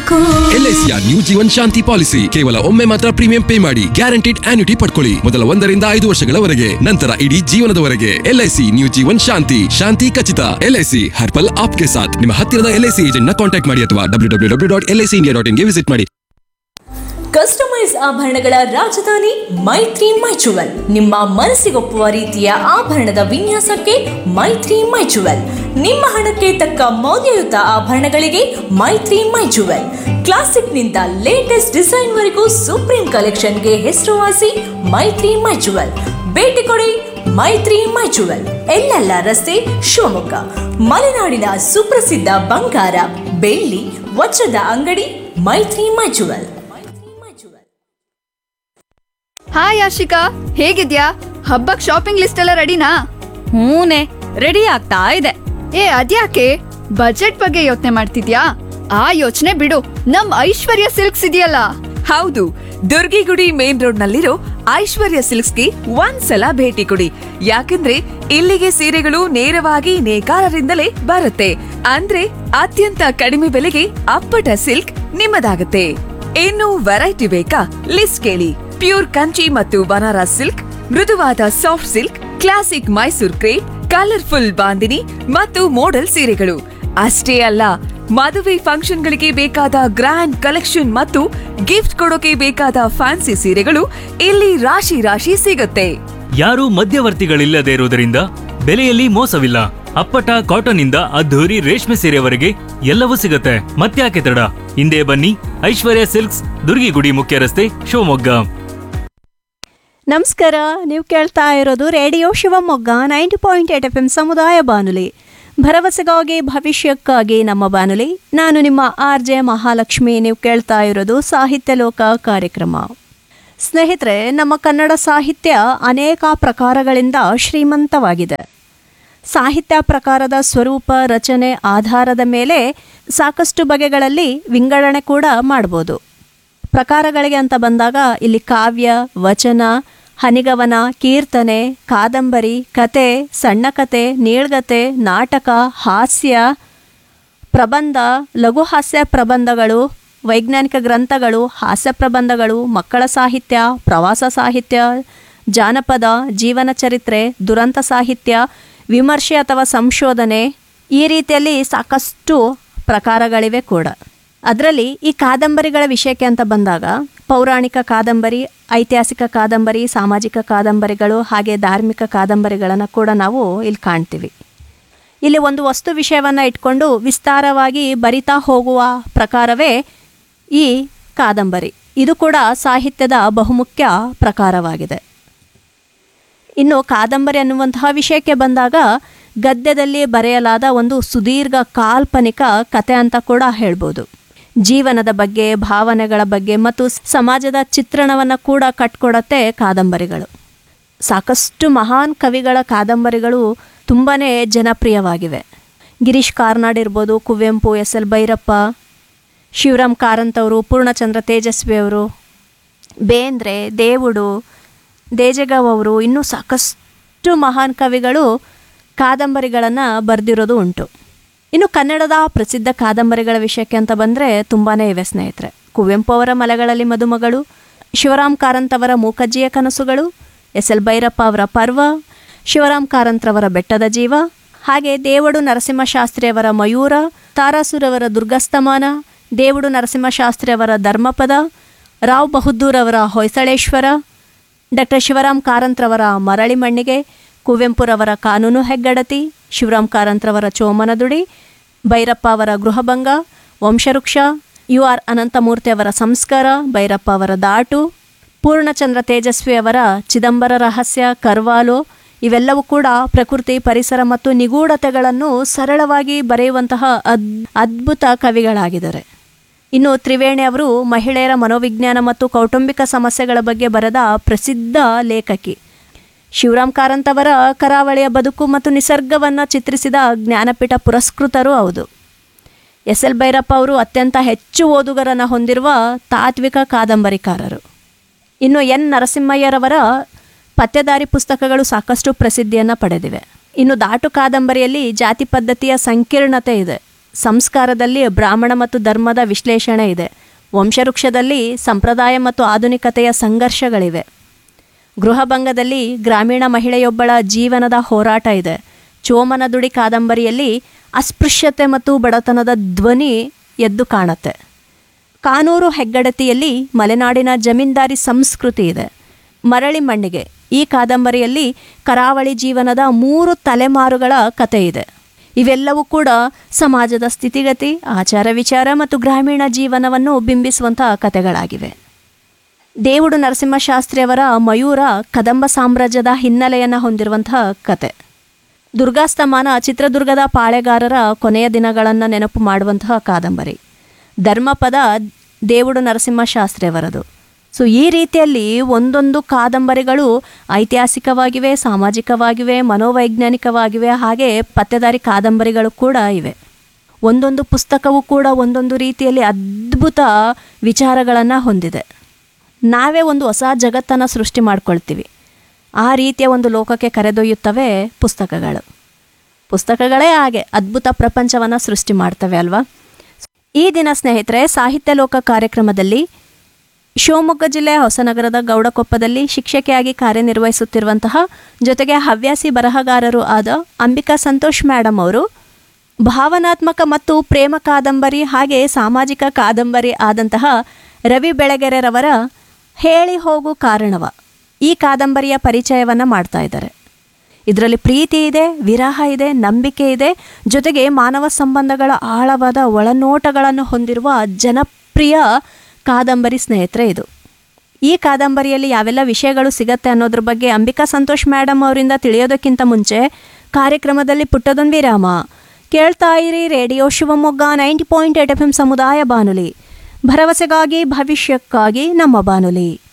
ಸಾಕು ಎಲ್ಐಸಿಯ new Jeevan Shanti policy ಕೇವಲ ಒಮ್ಮೆ ಮಾತ್ರ ಪ್ರೀಮಿಯಂ ಪೇ ಮಾಡಿ ಗ್ಯಾರಂಟಿಡ್ ಆನ್ಯುಟಿ ಪಡ್ಕೊಳ್ಳಿ ಮೊದಲ ಒಂದರಿಂದ ಐದು ವರ್ಷಗಳವರೆಗೆ ನಂತರ ಇಡೀ ಜೀವನದವರೆಗೆ ಎಲ್ಐಸಿ ನ್ಯೂ ಜೀವನ್ ಶಾಂತಿ ಶಾಂತಿ ಖಚಿತ ಎಲ್ಐಸಿ ಹರ್ಪಲ್ ಆಪ್ಗೆ ಸಾಥ್ ನಿಮ್ಮ ಹತ್ತಿರದ ಎಲ್ಐಸಿ ಏಜೆಂಟ್ ನ ಕಾಂಟ್ಯಾಕ್ಟ್ ಮಾಡಿ ಅಥವಾ W W W dot LIC India dot ಇನ್ಗೆ ವಿಸಿಟ್ ಮಾಡಿ ಕಸ್ಟಮೈಸ್ ಆಭರಣಗಳ ರಾಜಧಾನಿ ಮೈತ್ರಿ ಮೈಚುವಲ್ ನಿಮ್ಮ ಮನಸ್ಸಿಗೊಪ್ಪುವ ರೀತಿಯ ಆಭರಣದ ವಿನ್ಯಾಸಕ್ಕೆ ಮೈತ್ರಿ ಮೈಚುವಲ್ ನಿಮ್ಮ ಹಣಕ್ಕೆ ತಕ್ಕ ಮೌಲ್ಯಯುತ ಆಭರಣಗಳಿಗೆ ಮೈತ್ರಿ ಮೈಚುವಲ್ ಕ್ಲಾಸಿಕ್ನಿಂದ ಲೇಟೆಸ್ಟ್ ಡಿಸೈನ್ ವರೆಗೂ ಸುಪ್ರೀಂ ಕಲೆಕ್ಷನ್ಗೆ ಹೆಸರುವಾಸಿ ಮೈತ್ರಿ ಮೈಚುವಲ್ ಭೇಟಿ ಕೊಡಿ ಮೈತ್ರಿ ಮೈಚುವಲ್ ಎಲ್ಲೆಲ್ಲ ರಸ್ತೆ ಶಿವಮೊಗ್ಗ ಮಲೆನಾಡಿನ ಸುಪ್ರಸಿದ್ಧ ಬಂಗಾರ ಬೆಳ್ಳಿ ವಜ್ರದ ಅಂಗಡಿ ಮೈತ್ರಿ ಮೈಚುವಲ್ ಹಾಯ್ ಆಶಿಕಾ ಹೇಗಿದ್ಯಾ ಹಬ್ಬಕ್ ಶಾಪಿಂಗ್ ಲಿಸ್ಟ್ ಎಲ್ಲ ರೆಡಿನಾ ಹೂನೆ ರೆಡಿ ಆಗ್ತಾ ಇದೆ ಏ ಅದ್ಯಾಕೆ ಬಜೆಟ್ ಬಗ್ಗೆ ಯೋಚನೆ ಮಾಡ್ತಿದ್ಯಾ ಆ ಯೋಚನೆ ಬಿಡು ನಮ್ ಐಶ್ವರ್ಯ ಸಿಲ್ಕ್ಸ್ ಇದೆಯಲ್ಲ ಹೌದು ದುರ್ಗಿಗುಡಿ ಮೇನ್ ರೋಡ್ ನಲ್ಲಿರೋ ಐಶ್ವರ್ಯ ಸಿಲ್ಕ್ಸ್ಗೆ ಒಂದ್ಸಲ ಭೇಟಿ ಕೊಡಿ ಯಾಕಂದ್ರೆ ಇಲ್ಲಿಗೆ ಸೀರೆಗಳು ನೇರವಾಗಿ ನೇಕಾರರಿಂದಲೇ ಬರುತ್ತೆ ಅಂದ್ರೆ ಅತ್ಯಂತ ಕಡಿಮೆ ಬೆಲೆಗೆ ಅಪ್ಪಟ ಸಿಲ್ಕ್ ನಿಮ್ಮದಾಗುತ್ತೆ ಇನ್ನು ವೆರೈಟಿ ಬೇಕಾ ಲಿಸ್ಟ್ ಕೇಳಿ ಪ್ಯೂರ್ ಕಂಚಿ ಮತ್ತು ಬನಾರಸ್ ಸಿಲ್ಕ್ ಮೃದುವಾದ soft silk classic Mysore crepe colourful bandhani ಮತ್ತು ಮೋಡಲ್ ಸೀರೆಗಳು ಅಷ್ಟೇ ಅಲ್ಲ ಮದುವೆ ಫಂಕ್ಷನ್ಗಳಿಗೆ ಬೇಕಾದ ಗ್ರ್ಯಾಂಡ್ ಕಲೆಕ್ಷನ್ ಮತ್ತು ಗಿಫ್ಟ್ ಕೊಡೋಕೆ ಬೇಕಾದ ಫ್ಯಾನ್ಸಿ ಸೀರೆಗಳು ಇಲ್ಲಿ ರಾಶಿ ರಾಶಿ ಸಿಗುತ್ತೆ ಯಾರೂ ಮಧ್ಯವರ್ತಿಗಳಿಲ್ಲದೆ ಇರುವುದರಿಂದ ಬೆಲೆಯಲ್ಲಿ ಮೋಸವಿಲ್ಲ ಅಪ್ಪಟ ಕಾಟನ್ ಇಂದ ಅದ್ಧೂರಿ ರೇಷ್ಮೆ ಸೀರೆವರೆಗೆ ಎಲ್ಲವೂ ಸಿಗುತ್ತೆ ಮತ್ತ್ಯಾಕೆ ತಡ ಹಿಂದೆ ಬನ್ನಿ ಐಶ್ವರ್ಯ ಸಿಲ್ಕ್ಸ್ ದುರ್ಗಿಗುಡಿ ಮುಖ್ಯ ರಸ್ತೆ ಶಿವಮೊಗ್ಗ ನಮಸ್ಕಾರ ನೀವು ಕೇಳ್ತಾ ಇರೋದು radio Shivamogga ninety point eight F M ಸಮುದಾಯ ಬಾನುಲಿ ಭರವಸೆಗಾಗಿ ಭವಿಷ್ಯಕ್ಕಾಗಿ ನಮ್ಮ ಬಾನುಲಿ ನಾನು ನಿಮ್ಮ ಆರ್ ಜೆ ಮಹಾಲಕ್ಷ್ಮಿ ನೀವು ಕೇಳ್ತಾ ಇರೋದು ಸಾಹಿತ್ಯ ಲೋಕ ಕಾರ್ಯಕ್ರಮ ಸ್ನೇಹಿತರೆ ನಮ್ಮ ಕನ್ನಡ ಸಾಹಿತ್ಯ ಅನೇಕ ಪ್ರಕಾರಗಳಿಂದ ಶ್ರೀಮಂತವಾಗಿದೆ ಸಾಹಿತ್ಯ ಪ್ರಕಾರದ ಸ್ವರೂಪ ರಚನೆ ಆಧಾರದ ಮೇಲೆ ಸಾಕಷ್ಟು ಬಗೆಗಳಲ್ಲಿ ವಿಂಗಡಣೆ ಕೂಡ ಮಾಡ್ಬೋದು ಪ್ರಕಾರಗಳಿಗೆ ಅಂತ ಬಂದಾಗ ಇಲ್ಲಿ ಕಾವ್ಯ ವಚನ ಹನಿಗವನ ಕೀರ್ತನೆ ಕಾದಂಬರಿ ಕತೆ ಸಣ್ಣ ಕತೆ ನೀಳ್ಗತೆ ನಾಟಕ ಹಾಸ್ಯ ಪ್ರಬಂಧ ಲಘು ಹಾಸ್ಯ ಪ್ರಬಂಧಗಳು ವೈಜ್ಞಾನಿಕ ಗ್ರಂಥಗಳು ಹಾಸ್ಯ ಪ್ರಬಂಧಗಳು ಮಕ್ಕಳ ಸಾಹಿತ್ಯ ಪ್ರವಾಸ ಸಾಹಿತ್ಯ ಜಾನಪದ ಜೀವನ ಚರಿತ್ರೆ ದುರಂತ ಸಾಹಿತ್ಯ ವಿಮರ್ಶೆ ಅಥವಾ ಸಂಶೋಧನೆ ಈ ರೀತಿಯಲ್ಲಿ ಸಾಕಷ್ಟು ಪ್ರಕಾರಗಳಿವೆ ಕೂಡ ಅದರಲ್ಲಿ ಈ ಕಾದಂಬರಿಗಳ ವಿಷಯಕ್ಕೆ ಅಂತ ಬಂದಾಗ ಪೌರಾಣಿಕ ಕಾದಂಬರಿ ಐತಿಹಾಸಿಕ ಕಾದಂಬರಿ ಸಾಮಾಜಿಕ ಕಾದಂಬರಿಗಳು ಹಾಗೆ ಧಾರ್ಮಿಕ ಕಾದಂಬರಿಗಳನ್ನು ಕೂಡ ನಾವು ಇಲ್ಲಿ ಕಾಣ್ತೀವಿ ಇಲ್ಲಿ ಒಂದು ವಸ್ತು ವಿಷಯವನ್ನು ಇಟ್ಕೊಂಡು ವಿಸ್ತಾರವಾಗಿ ಬರಿತಾ ಹೋಗುವ ಪ್ರಕಾರವೇ ಈ ಕಾದಂಬರಿ ಇದು ಕೂಡ ಸಾಹಿತ್ಯದ ಬಹುಮುಖ್ಯ ಪ್ರಕಾರವಾಗಿದೆ ಇನ್ನು ಕಾದಂಬರಿ ಅನ್ನುವಂತಹ ವಿಷಯಕ್ಕೆ ಬಂದಾಗ ಗದ್ಯದಲ್ಲಿ ಬರೆಯಲಾದ ಒಂದು ಸುದೀರ್ಘ ಕಾಲ್ಪನಿಕ ಕತೆ ಅಂತ ಕೂಡ ಹೇಳ್ಬೋದು ಜೀವನದ ಬಗ್ಗೆ ಭಾವನೆಗಳ ಬಗ್ಗೆ ಮತ್ತು ಸಮಾಜದ ಚಿತ್ರಣವನ್ನು ಕೂಡ ಕಟ್ಕೊಡತ್ತೆ ಕಾದಂಬರಿಗಳು ಸಾಕಷ್ಟು ಮಹಾನ್ ಕವಿಗಳ ಕಾದಂಬರಿಗಳು ತುಂಬಾ ಜನಪ್ರಿಯವಾಗಿವೆ ಗಿರೀಶ್ ಕಾರ್ನಾಡ್ ಇರ್ಬೋದು ಕುವೆಂಪು ಎಸ್ ಎಲ್ ಭೈರಪ್ಪ ಶಿವರಾಮ್ ಕಾರಂತ್ ಅವರು ಪೂರ್ಣಚಂದ್ರ ತೇಜಸ್ವಿ ಅವರು ಬೇಂದ್ರೆ ದೇವುಡು ದೇಜಗವ್ ಅವರು ಇನ್ನೂ ಸಾಕಷ್ಟು ಮಹಾನ್ ಕವಿಗಳು ಕಾದಂಬರಿಗಳನ್ನು ಬರೆದಿರೋದು ಉಂಟು ಇನ್ನು ಕನ್ನಡದ ಪ್ರಸಿದ್ಧ ಕಾದಂಬರಿಗಳ ವಿಷಯಕ್ಕೆ ಅಂತ ಬಂದರೆ ತುಂಬಾ ಇವೆ ಸ್ನೇಹಿತರೆ ಕುವೆಂಪು ಅವರ ಮಲೆಗಳಲ್ಲಿ ಮದುಮಗಳು ಶಿವರಾಮ್ ಕಾರಂತ್ ಅವರ ಮೂಕಜ್ಜಿಯ ಕನಸುಗಳು ಎಸ್ ಎಲ್ ಭೈರಪ್ಪ ಅವರ ಪರ್ವ ಶಿವರಾಮ್ ಕಾರಂತ್ರವರ ಬೆಟ್ಟದ ಜೀವ ಹಾಗೆ ದೇವಡು ನರಸಿಂಹಶಾಸ್ತ್ರಿಯವರ ಮಯೂರ ತಾರಾಸುರವರ ದುರ್ಗಸ್ತಮಾನ ದೇವಡು ನರಸಿಂಹಶಾಸ್ತ್ರಿಯವರ ಧರ್ಮಪದ ರಾವ್ ಬಹದ್ದೂರ್ ಅವರ ಹೊಯ್ಸಳೇಶ್ವರ ಡಾಕ್ಟರ್ ಶಿವರಾಮ್ ಕಾರಂತ್ರವರ ಮರಳಿ ಮಣ್ಣಿಗೆ ಕುವೆಂಪುರವರ ಕಾನೂನು ಹೆಗ್ಗಡತಿ ಶಿವರಾಮ್ ಕಾರಂತ್ರವರ ಚೋಮನದುಡಿ ಭೈರಪ್ಪ ಅವರ ಗೃಹಭಂಗ ವಂಶವೃಕ್ಷ ಯು ಆರ್ ಅನಂತಮೂರ್ತಿ ಅವರ ಸಂಸ್ಕಾರ ಭೈರಪ್ಪ ಅವರ ದಾಟು ಪೂರ್ಣಚಂದ್ರ ತೇಜಸ್ವಿ ಅವರ ಚಿದಂಬರ ರಹಸ್ಯ ಕರ್ವಾಲು ಇವೆಲ್ಲವೂ ಕೂಡ ಪ್ರಕೃತಿ ಪರಿಸರ ಮತ್ತು ನಿಗೂಢತೆಗಳನ್ನು ಸರಳವಾಗಿ ಬರೆಯುವಂತಹ ಅದ್ ಅದ್ಭುತ ಕವಿಗಳಾಗಿದ್ದಾರೆ ಇನ್ನು ತ್ರಿವೇಣಿ ಅವರು ಮಹಿಳೆಯರ ಮನೋವಿಜ್ಞಾನ ಮತ್ತು ಕೌಟುಂಬಿಕ ಸಮಸ್ಯೆಗಳ ಬಗ್ಗೆ ಬರೆದ ಪ್ರಸಿದ್ಧ ಲೇಖಕಿ ಶಿವರಾಮ್ ಕಾರಂತ್ ಅವರ ಕರಾವಳಿಯ ಬದುಕು ಮತ್ತು ನಿಸರ್ಗವನ್ನು ಚಿತ್ರಿಸಿದ ಜ್ಞಾನಪೀಠ ಪುರಸ್ಕೃತರೂ ಹೌದು ಎಸ್ ಎಲ್ ಭೈರಪ್ಪ ಅವರು ಅತ್ಯಂತ ಹೆಚ್ಚು ಓದುಗರನ್ನು ಹೊಂದಿರುವ ತಾತ್ವಿಕ ಕಾದಂಬರಿಕಾರರು ಇನ್ನು ಎನ್ ನರಸಿಂಹಯ್ಯರವರ ಪತ್ತೆದಾರಿ ಪುಸ್ತಕಗಳು ಸಾಕಷ್ಟು ಪ್ರಸಿದ್ಧಿಯನ್ನು ಪಡೆದಿವೆ ಇನ್ನು ದಾಟು ಕಾದಂಬರಿಯಲ್ಲಿ ಜಾತಿ ಪದ್ಧತಿಯ ಸಂಕೀರ್ಣತೆ ಇದೆ ಸಂಸ್ಕಾರದಲ್ಲಿ ಬ್ರಾಹ್ಮಣ ಮತ್ತು ಧರ್ಮದ ವಿಶ್ಲೇಷಣೆ ಇದೆ ವಂಶವೃಕ್ಷದಲ್ಲಿ ಸಂಪ್ರದಾಯ ಮತ್ತು ಆಧುನಿಕತೆಯ ಸಂಘರ್ಷಗಳಿವೆ ಗೃಹಭಂಗದಲ್ಲಿ ಗ್ರಾಮೀಣ ಮಹಿಳೆಯೊಬ್ಬಳ ಜೀವನದ ಹೋರಾಟ ಇದೆ ಚೋಮನ ದುಡಿ ಕಾದಂಬರಿಯಲ್ಲಿ ಅಸ್ಪೃಶ್ಯತೆ ಮತ್ತು ಬಡತನದ ಧ್ವನಿ ಎದ್ದು ಕಾಣುತ್ತೆ ಕಾನೂರು ಹೆಗ್ಗಡತಿಯಲ್ಲಿ ಮಲೆನಾಡಿನ ಜಮೀನ್ದಾರಿ ಸಂಸ್ಕೃತಿ ಇದೆ ಮರಳಿ ಮಣ್ಣಿಗೆ ಈ ಕಾದಂಬರಿಯಲ್ಲಿ ಕರಾವಳಿ ಜೀವನದ ಮೂರು ತಲೆಮಾರುಗಳ ಕತೆ ಇದೆ ಇವೆಲ್ಲವೂ ಕೂಡ ಸಮಾಜದ ಸ್ಥಿತಿಗತಿ ಆಚಾರ ವಿಚಾರ ಮತ್ತು ಗ್ರಾಮೀಣ ಜೀವನವನ್ನು ಬಿಂಬಿಸುವಂತಹ ಕತೆಗಳಾಗಿವೆ ದೇವುಡು ನರಸಿಂಹಶಾಸ್ತ್ರಿಯವರ ಮಯೂರ ಕದಂಬ ಸಾಮ್ರಾಜ್ಯದ ಹಿನ್ನೆಲೆಯನ್ನು ಹೊಂದಿರುವಂತಹ ಕತೆ ದುರ್ಗಾಸ್ತಮಾನ ಚಿತ್ರದುರ್ಗದ ಪಾಳೆಗಾರರ ಕೊನೆಯ ದಿನಗಳನ್ನು ನೆನಪು ಮಾಡುವಂತಹ ಕಾದಂಬರಿ ಧರ್ಮಪದ ದೇವುಡು ನರಸಿಂಹಶಾಸ್ತ್ರಿಯವರದು ಸೊ ಈ ರೀತಿಯಲ್ಲಿ ಒಂದೊಂದು ಕಾದಂಬರಿಗಳು ಐತಿಹಾಸಿಕವಾಗಿವೆ ಸಾಮಾಜಿಕವಾಗಿವೆ ಮನೋವೈಜ್ಞಾನಿಕವಾಗಿವೆ ಹಾಗೆ ಪತ್ತೆದಾರಿ ಕಾದಂಬರಿಗಳು ಕೂಡ ಇವೆ ಒಂದೊಂದು ಪುಸ್ತಕವೂ ಕೂಡ ಒಂದೊಂದು ರೀತಿಯಲ್ಲಿ ಅದ್ಭುತ ವಿಚಾರಗಳನ್ನು ಹೊಂದಿದೆ ನಾವೇ ಒಂದು ಹೊಸ ಜಗತ್ತನ್ನು ಸೃಷ್ಟಿ ಮಾಡ್ಕೊಳ್ತೀವಿ ಆ ರೀತಿಯ ಒಂದು ಲೋಕಕ್ಕೆ ಕರೆದೊಯ್ಯುತ್ತವೆ ಪುಸ್ತಕಗಳು ಪುಸ್ತಕಗಳೇ ಹಾಗೆ ಅದ್ಭುತ ಪ್ರಪಂಚವನ್ನು ಸೃಷ್ಟಿ ಮಾಡ್ತವೆ ಅಲ್ವಾ ಈ ದಿನ ಸ್ನೇಹಿತರೆ ಸಾಹಿತ್ಯ ಲೋಕ ಕಾರ್ಯಕ್ರಮದಲ್ಲಿ ಶಿವಮೊಗ್ಗ ಜಿಲ್ಲೆಯ ಹೊಸನಗರದ ಗೌಡಕೊಪ್ಪದಲ್ಲಿ ಶಿಕ್ಷಕಿಯಾಗಿ ಕಾರ್ಯನಿರ್ವಹಿಸುತ್ತಿರುವಂತಹ ಜೊತೆಗೆ ಹವ್ಯಾಸಿ ಬರಹಗಾರರು ಆದ ಅಂಬಿಕಾ ಸಂತೋಷ್ ಮೇಡಮ್ ಅವರು ಭಾವನಾತ್ಮಕ ಮತ್ತು ಪ್ರೇಮ ಕಾದಂಬರಿ ಹಾಗೆ ಸಾಮಾಜಿಕ ಕಾದಂಬರಿ ಆದಂತಹ ರವಿ ಬೆಳಗೆರೆರವರ ಹೇಳಿ ಹೋಗು ಕಾರಣವ ಈ ಕಾದಂಬರಿಯ ಪರಿಚಯವನ್ನು ಮಾಡ್ತಾ ಇದ್ದಾರೆ ಇದರಲ್ಲಿ ಪ್ರೀತಿ ಇದೆ ವಿರಹ ಇದೆ ನಂಬಿಕೆ ಇದೆ ಜೊತೆಗೆ ಮಾನವ ಸಂಬಂಧಗಳ ಆಳವಾದ ಒಳನೋಟಗಳನ್ನು ಹೊಂದಿರುವ ಜನಪ್ರಿಯ ಕಾದಂಬರಿ ಸ್ನೇಹಿತರೆ ಇದು ಈ ಕಾದಂಬರಿಯಲ್ಲಿ ಯಾವೆಲ್ಲ ವಿಷಯಗಳು ಸಿಗತ್ತೆ ಅನ್ನೋದ್ರ ಬಗ್ಗೆ ಅಂಬಿಕಾ ಸಂತೋಷ್ ಮೇಡಮ್ ಅವರಿಂದ ತಿಳಿಯೋದಕ್ಕಿಂತ ಮುಂಚೆ ಕಾರ್ಯಕ್ರಮದಲ್ಲಿ ಪುಟ್ಟದೊಂದು ವಿರಾಮ ಕೇಳ್ತಾ ಇರಿ radio Shivamogga ninety point eight F M ಸಮುದಾಯ ಬಾನುಲಿ ಭರವಸೆಗಾಗಿ ಭವಿಷ್ಯಕ್ಕಾಗಿ ನಮ್ಮ ಬಾನುಲಿ